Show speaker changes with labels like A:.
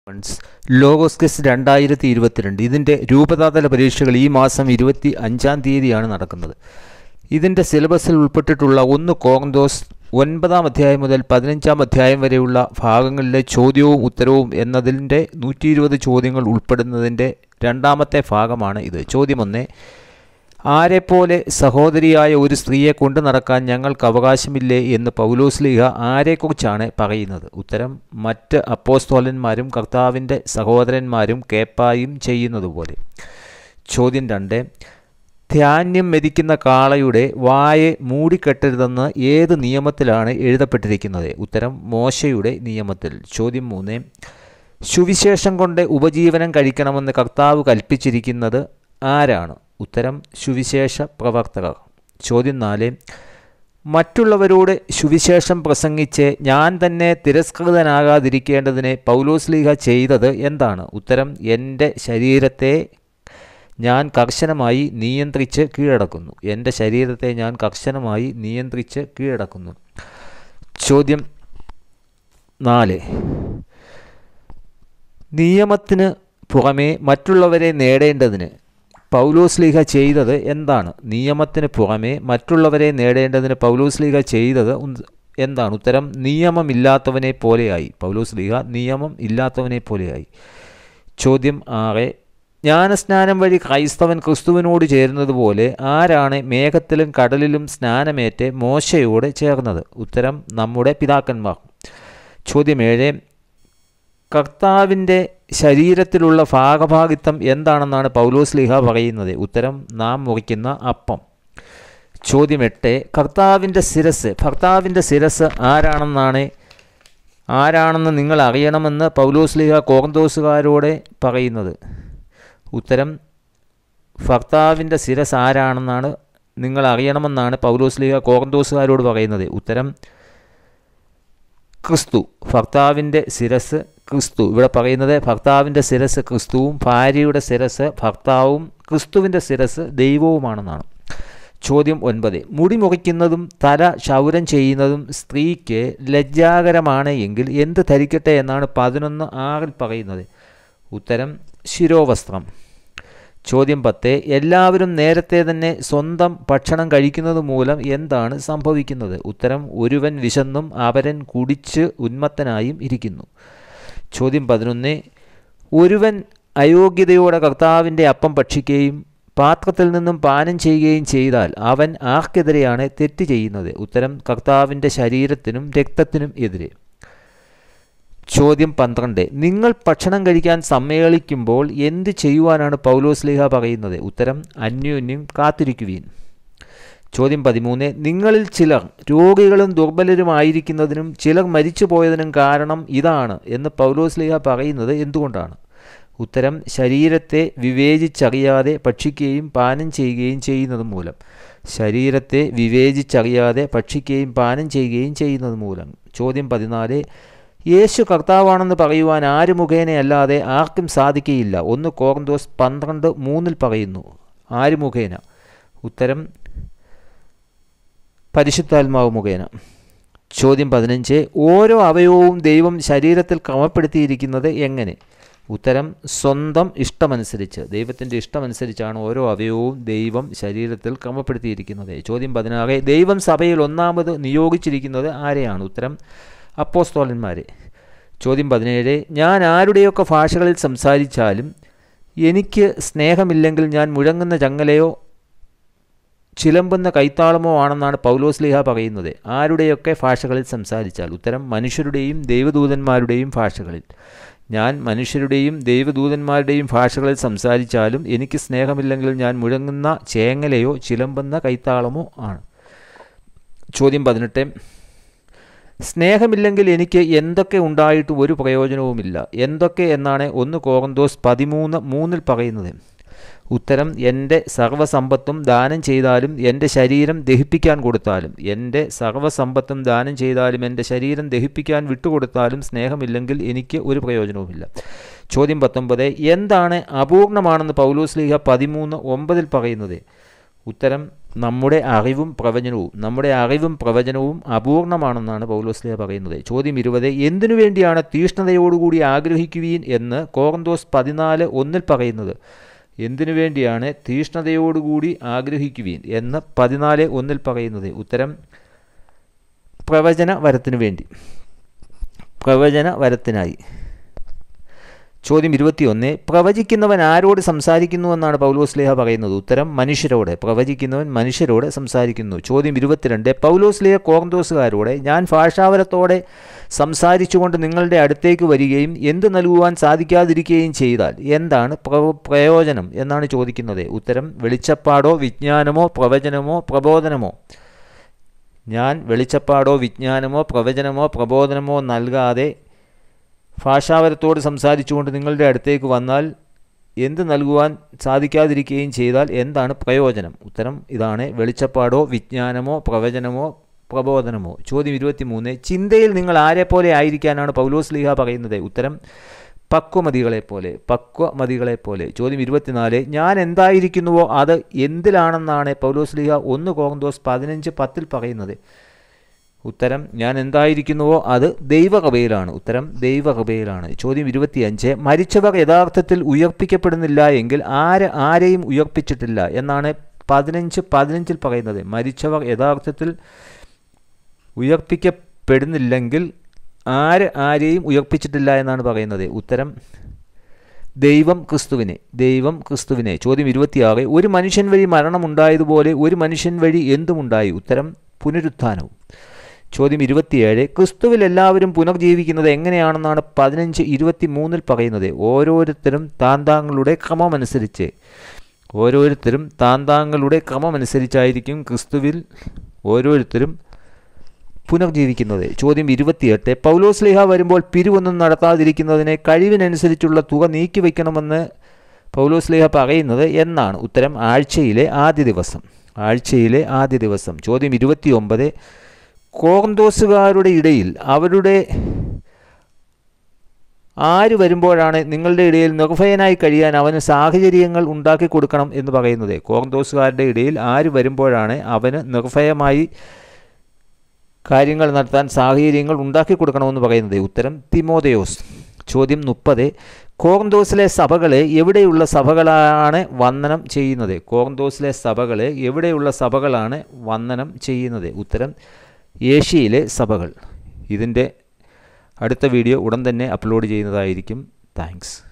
A: funds logos quiz രണ്ടായിരത്തി ഇരുപത്തിരണ്ട് ഇതിൻ്റെ രൂപതാതല പരീക്ഷകൾ ഈ മാസം ഇരുപത്തി അഞ്ചാം തീയതിയാണ് നടക്കുന്നത് ഇതിൻ്റെ സിലബസിൽ ഉൾപ്പെട്ടിട്ടുള്ള ഒന്ന് കോങ്ദോസ് ഒൻപതാം അധ്യായം മുതൽ പതിനഞ്ചാം അധ്യായം വരെയുള്ള ഭാഗങ്ങളിലെ ചോദ്യവും ഉത്തരവും എന്നതിൻ്റെ നൂറ്റി ഇരുപത് ചോദ്യങ്ങൾ ഉൾപ്പെടുന്നതിൻ്റെ രണ്ടാമത്തെ ഭാഗമാണ് ഇത് ചോദ്യം ഒന്ന് ആരെപ്പോലെ സഹോദരിയായ ഒരു സ്ത്രീയെ കൊണ്ടു നടക്കാൻ ഞങ്ങൾക്ക് അവകാശമില്ലേ എന്ന് പൗലോസ്ലിഹ ആരെക്കുറിച്ചാണ് പറയുന്നത് ഉത്തരം മറ്റ് അപ്പോസ്തോലന്മാരും കർത്താവിൻ്റെ സഹോദരന്മാരും കേപ്പായും ചെയ്യുന്നതുപോലെ ചോദ്യം രണ്ട് ധാന്യം മെതിക്കുന്ന കാളയുടെ വായെ മൂടിക്കെട്ടരുതെന്ന് ഏത് നിയമത്തിലാണ് എഴുതപ്പെട്ടിരിക്കുന്നത് ഉത്തരം മോശയുടെ നിയമത്തിൽ ചോദ്യം മൂന്ന് സുവിശേഷം കൊണ്ട് ഉപജീവനം കഴിക്കണമെന്ന് കർത്താവ് കൽപ്പിച്ചിരിക്കുന്നത് ആരാണ് ഉത്തരം സുവിശേഷ പ്രവർത്തകർ ചോദ്യം നാല് മറ്റുള്ളവരോട് സുവിശേഷം പ്രസംഗിച്ച് ഞാൻ തന്നെ തിരസ്കൃതനാകാതിരിക്കേണ്ടതിന് പൗലോസ്ലീഹ ചെയ്തത് എന്താണ് ഉത്തരം എൻ്റെ ശരീരത്തെ ഞാൻ കർശനമായി നിയന്ത്രിച്ച് കീഴടക്കുന്നു എൻ്റെ ശരീരത്തെ ഞാൻ കർശനമായി നിയന്ത്രിച്ച് കീഴടക്കുന്നു ചോദ്യം നാല് നിയമത്തിന് പുറമേ മറ്റുള്ളവരെ നേടേണ്ടതിന് പൗലോസ്ലീഹ ചെയ്തത് എന്താണ് നിയമത്തിന് പുറമേ മറ്റുള്ളവരെ നേടേണ്ടതിന് പൗലോസ്ലീഹ ചെയ്തത് എന്താണ് ഉത്തരം നിയമമില്ലാത്തവനെ പോലെയായി പൗലോസ്ലീഹ നിയമം ഇല്ലാത്തവനെ പോലെയായി ചോദ്യം ആറ് ജ്ഞാനസ്നാനം വഴി ക്രൈസ്തവൻ ക്രിസ്തുവിനോട് ചേരുന്നതുപോലെ ആരാണ് മേഘത്തിലും കടലിലും സ്നാനമേറ്റ് മോശയോട് ചേർന്നത് ഉത്തരം നമ്മുടെ പിതാക്കന്മാർ ചോദ്യം ഏഴ് കർത്താവിൻ്റെ ശരീരത്തിലുള്ള ഭാഗഭാഗിത്വം എന്താണെന്നാണ് പൗലോസ്ലിഹ പറയുന്നത് ഉത്തരം നാം മുറിക്കുന്ന അപ്പം ചോദ്യം എട്ട് കർത്താവിൻ്റെ ശിരസ് ഭർത്താവിൻ്റെ ശിരസ് ആരാണെന്നാണ് ആരാണെന്ന് നിങ്ങൾ അറിയണമെന്ന് പൗലോസ്ലിഹ കോർന്തോസുകാരോട് പറയുന്നത് ഉത്തരം ഭർത്താവിൻ്റെ ശിരസ് ആരാണെന്നാണ് നിങ്ങൾ അറിയണമെന്നാണ് പൗലോസ്ലിഹ കോർന്തോസുകാരോട് പറയുന്നത് ഉത്തരം ക്രിസ്തു ഭർത്താവിൻ്റെ ശിരസ് ക്രിസ്തു ഇവിടെ പറയുന്നത് ഭർത്താവിൻ്റെ ശിരസ് ക്രിസ്തുവും ഭാര്യയുടെ ശിരസ് ഭർത്താവും ക്രിസ്തുവിൻ്റെ ശിരസ് ദൈവവുമാണെന്നാണ് ചോദ്യം ഒൻപത് മുടി മുറിക്കുന്നതും തല ക്ഷൗരം ചെയ്യുന്നതും സ്ത്രീക്ക് ലജ്ജാകരമാണ് എങ്കിൽ എന്ത് ധരിക്കട്ടെ എന്നാണ് പതിനൊന്ന് ആറിൽ പറയുന്നത് ഉത്തരം ശിരോവസ്ത്രം ചോദ്യം പത്ത് എല്ലാവരും നേരത്തെ തന്നെ സ്വന്തം ഭക്ഷണം കഴിക്കുന്നത് മൂലം എന്താണ് സംഭവിക്കുന്നത് ഉത്തരം ഒരുവൻ വിശന്നും അവരൻ കുടിച്ച് ഉന്മത്തനായും ഇരിക്കുന്നു ചോദ്യം പതിനൊന്ന് ഒരുവൻ അയോഗ്യതയോടെ കർത്താവിൻ്റെ അപ്പം ഭക്ഷിക്കുകയും പാത്രത്തിൽ നിന്നും പാനം ചെയ്യുകയും ചെയ്താൽ അവൻ ആർക്കെതിരെയാണ് തെറ്റ് ചെയ്യുന്നത് ഉത്തരം കർത്താവിൻ്റെ ശരീരത്തിനും രക്തത്തിനും എതിരെ ചോദ്യം പന്ത്രണ്ട് നിങ്ങൾ ഭക്ഷണം കഴിക്കാൻ സമ്മേളിക്കുമ്പോൾ എന്ത് ചെയ്യുവാനാണ് പൗലോസ്ലിഹ പറയുന്നത് ഉത്തരം അന്യോന്യം കാത്തിരിക്കുവീൻ ചോദ്യം പതിമൂന്ന് നിങ്ങളിൽ ചിലർ രോഗികളും ദുർബലരുമായിരിക്കുന്നതിനും ചിലർ മരിച്ചു പോയതിനും കാരണം ഇതാണ് എന്ന് പൗലോസ്ലിഹ പറയുന്നത് എന്തുകൊണ്ടാണ് ഉത്തരം ശരീരത്തെ വിവേചിച്ചറിയാതെ ഭക്ഷിക്കുകയും പാനം ചെയ്യുകയും ചെയ്യുന്നത് മൂലം ശരീരത്തെ വിവേചിച്ചറിയാതെ ഭക്ഷിക്കുകയും പാനം ചെയ്യുകയും ചെയ്യുന്നത് മൂലം ചോദ്യം പതിനാല് യേശു കർത്താവാണെന്ന് പറയുവാൻ ആര് മുഖേനയല്ലാതെ ആർക്കും സാധിക്കുകയില്ല ഒന്ന് കോർന്തോസ് പന്ത്രണ്ട് മൂന്നിൽ പറയുന്നു ആര് മുഖേന ഉത്തരം പരിശുദ്ധാത്മാവ് മുഖേന ചോദ്യം പതിനഞ്ച് ഓരോ അവയവവും ദൈവം ശരീരത്തിൽ ക്രമപ്പെടുത്തിയിരിക്കുന്നത് എങ്ങനെ ഉത്തരം സ്വന്തം ഇഷ്ടമനുസരിച്ച് ദൈവത്തിൻ്റെ ഇഷ്ടമനുസരിച്ചാണ് ഓരോ അവയവവും ദൈവം ശരീരത്തിൽ ക്രമപ്പെടുത്തിയിരിക്കുന്നത് ചോദ്യം പതിനാറ് ദൈവം സഭയിൽ ഒന്നാമത് നിയോഗിച്ചിരിക്കുന്നത് ആരെയാണ് ഉത്തരം അപ്പോസ്തോലന്മാരെ ചോദ്യം പതിനേഴ് ഞാൻ ആരുടെയൊക്കെ ഭാഷകളിൽ സംസാരിച്ചാലും എനിക്ക് സ്നേഹമില്ലെങ്കിൽ ഞാൻ മുഴങ്ങുന്ന ചങ്ങലയോ ചിലമ്പുന്ന കൈത്താളമോ ആണെന്നാണ് പൗലോസ്ലിഹ പറയുന്നത് ആരുടെയൊക്കെ ഭാഷകളിൽ സംസാരിച്ചാൽ ഉത്തരം മനുഷ്യരുടെയും ദൈവദൂതന്മാരുടെയും ഭാഷകളിൽ ഞാൻ മനുഷ്യരുടെയും ദൈവദൂതന്മാരുടെയും ഭാഷകളിൽ സംസാരിച്ചാലും എനിക്ക് സ്നേഹമില്ലെങ്കിൽ ഞാൻ മുഴങ്ങുന്ന ചേങ്ങലയോ ചിലമ്പുന്ന കൈത്താളമോ ആണ് ചോദ്യം പതിനെട്ട് സ്നേഹമില്ലെങ്കിൽ എനിക്ക് എന്തൊക്കെ ഉണ്ടായിട്ട് ഒരു പ്രയോജനവുമില്ല എന്തൊക്കെ എന്നാണ് ഒന്ന് കോറന്തോസ് പതിമൂന്ന് മൂന്നിൽ പറയുന്നത് ഉത്തരം എൻ്റെ സർവ്വസമ്പത്തും ദാനം ചെയ്താലും എൻ്റെ ശരീരം ദഹിപ്പിക്കാൻ കൊടുത്താലും എൻ്റെ സർവ്വസമ്പത്തും ദാനം ചെയ്താലും എൻ്റെ ശരീരം ദഹിപ്പിക്കാൻ വിട്ടുകൊടുത്താലും സ്നേഹമില്ലെങ്കിൽ എനിക്ക് ഒരു പ്രയോജനവുമില്ല ചോദ്യം പത്തൊമ്പത് എന്താണ് അപൂർണമാണെന്ന് പൗലോസ്ലീഹ പതിമൂന്ന് ഒമ്പതിൽ പറയുന്നത് ഉത്തരം നമ്മുടെ അറിവും പ്രവചനവും നമ്മുടെ അറിവും പ്രവചനവും അപൂർണമാണെന്നാണ് പൗലോസ്ലിയ പറയുന്നത് ചോദ്യം ഇരുപത് എന്തിനു വേണ്ടിയാണ് തീഷ്ണതയോടുകൂടി ആഗ്രഹിക്കുവീൻ എന്ന് കോറന്തോസ് പതിനാല് ഒന്നിൽ പറയുന്നത് എന്തിനു വേണ്ടിയാണ് തീഷ്ണതയോടുകൂടി ആഗ്രഹിക്കുവീൻ എന്ന് പതിനാല് ഒന്നിൽ പറയുന്നത് ഉത്തരം പ്രവചന വരത്തിനു വേണ്ടി പ്രവചന വരത്തിനായി ചോദ്യം ഇരുപത്തിയൊന്ന് പ്രവചിക്കുന്നവൻ ആരോട് സംസാരിക്കുന്നുവെന്നാണ് പൗലോസ്ലേഹ പറയുന്നത് ഉത്തരം മനുഷ്യരോട് പ്രവചിക്കുന്നവൻ മനുഷ്യരോട് സംസാരിക്കുന്നു ചോദ്യം ഇരുപത്തിരണ്ട് പൗലോസ്ലേഹ കോർന്തോസുകാരോടെ ഞാൻ ഭാഷാവരത്തോടെ സംസാരിച്ചുകൊണ്ട് നിങ്ങളുടെ അടുത്തേക്ക് വരികയും എന്ത് നൽകുവാൻ സാധിക്കാതിരിക്കുകയും ചെയ്താൽ എന്താണ് പ്രയോജനം എന്നാണ് ചോദിക്കുന്നത് ഉത്തരം വെളിച്ചപ്പാടോ വിജ്ഞാനമോ പ്രവചനമോ പ്രബോധനമോ ഞാൻ വെളിച്ചപ്പാടോ വിജ്ഞാനമോ പ്രവചനമോ പ്രബോധനമോ നൽകാതെ ഭാഷാവരത്തോട് സംസാരിച്ചുകൊണ്ട് നിങ്ങളുടെ അടുത്തേക്ക് വന്നാൽ എന്ത് നൽകുവാൻ സാധിക്കാതിരിക്കുകയും ചെയ്താൽ എന്താണ് പ്രയോജനം ഉത്തരം ഇതാണ് വെളിച്ചപ്പാടോ വിജ്ഞാനമോ പ്രവചനമോ പ്രബോധനമോ ചോദ്യം ഇരുപത്തിമൂന്ന് ചിന്തയിൽ നിങ്ങൾ ആരെപ്പോലെ ആയിരിക്കാനാണ് പൗലോസ് ലീഹ പറയുന്നത് ഉത്തരം പക്വമതികളെപ്പോലെ പക്വമതികളെപ്പോലെ ചോദ്യം ഇരുപത്തിനാല് ഞാൻ എന്തായിരിക്കുന്നുവോ അത് എന്തിലാണെന്നാണ് പൗലോസ് ലീഹ ഒന്ന് കോങ്കോസ് പതിനഞ്ച് പത്തിൽ പറയുന്നത് ഉത്തരം ഞാൻ എന്തായിരിക്കുന്നുവോ അത് ദൈവകൃപയിലാണ് ഉത്തരം ദൈവകൃപയിലാണ് ചോദ്യം ഇരുപത്തിയഞ്ച് മരിച്ചവർ യഥാർത്ഥത്തിൽ ഉയർപ്പിക്കപ്പെടുന്നില്ല എങ്കിൽ ആര് ആരെയും ഉയർപ്പിച്ചിട്ടില്ല എന്നാണ് പതിനഞ്ച് പതിനഞ്ചിൽ പറയുന്നത് മരിച്ചവർ യഥാർത്ഥത്തിൽ ഉയർപ്പിക്കപ്പെടുന്നില്ലെങ്കിൽ ആര് ആരെയും ഉയർപ്പിച്ചിട്ടില്ല എന്നാണ് പറയുന്നത് ഉത്തരം ദൈവം ക്രിസ്തുവിനെ ദൈവം ക്രിസ്തുവിനെ ചോദ്യം ഇരുപത്തിയാറ് ഒരു മനുഷ്യൻ വഴി മരണമുണ്ടായതുപോലെ ഒരു മനുഷ്യൻ വഴി എന്തുമുണ്ടായി ഉത്തരം പുനരുത്ഥാനവും ചോദ്യം ഇരുപത്തിയേഴ് ക്രിസ്തുവിൽ എല്ലാവരും പുനർജീവിക്കുന്നത് എങ്ങനെയാണെന്നാണ് പതിനഞ്ച് ഇരുപത്തി മൂന്നിൽ പറയുന്നത് ഓരോരുത്തരും താന്താങ്ങളുടെ ക്രമമനുസരിച്ച് ഓരോരുത്തരും താന്താങ്ങളുടെ ക്രമമനുസരിച്ചായിരിക്കും ക്രിസ്തുവിൽ ഓരോരുത്തരും പുനർജീവിക്കുന്നത് ചോദ്യം ഇരുപത്തിയെട്ട് പൗലോസ്ലിഹ വരുമ്പോൾ പിരിവൊന്നും നടത്താതിരിക്കുന്നതിനെ കഴിവിനനുസരിച്ചുള്ള തുക നീക്കിവെക്കണമെന്ന് പൗലോസ്ലിഹ പറയുന്നത് എന്നാണ് ഉത്തരം ആഴ്ചയിലെ ആദ്യ ദിവസം ആഴ്ചയിലെ ആദ്യ ദിവസം ചോദ്യം ഇരുപത്തിയൊമ്പത് കോർന്തോസുകാരുടെ ഇടയിൽ അവരുടെ ആര് വരുമ്പോഴാണ് നിങ്ങളുടെ ഇടയിൽ നിർഭയനായി കഴിയാൻ അവന് സാഹചര്യങ്ങൾ ഉണ്ടാക്കി കൊടുക്കണം എന്ന് പറയുന്നത് കോർന്തോസുകാരുടെ ഇടയിൽ ആര് വരുമ്പോഴാണ് അവന് നിർഭയമായി കാര്യങ്ങൾ നടത്താൻ സാഹചര്യങ്ങൾ ഉണ്ടാക്കി കൊടുക്കണമെന്ന് പറയുന്നത് ഉത്തരം തിമോദയോസ് ചോദ്യം മുപ്പത് കോർന്തോസിലെ സഭകളെ എവിടെയുള്ള സഭകളാണ് വന്ദനം ചെയ്യുന്നത് കോർന്തോസിലെ സഭകളെ എവിടെയുള്ള സഭകളാണ് വന്ദനം ചെയ്യുന്നത് ഉത്തരം ഏഷ്യയിലെ സഭകൾ ഇതിൻ്റെ അടുത്ത വീഡിയോ ഉടൻ തന്നെ അപ്ലോഡ് ചെയ്യുന്നതായിരിക്കും താങ്ക്സ്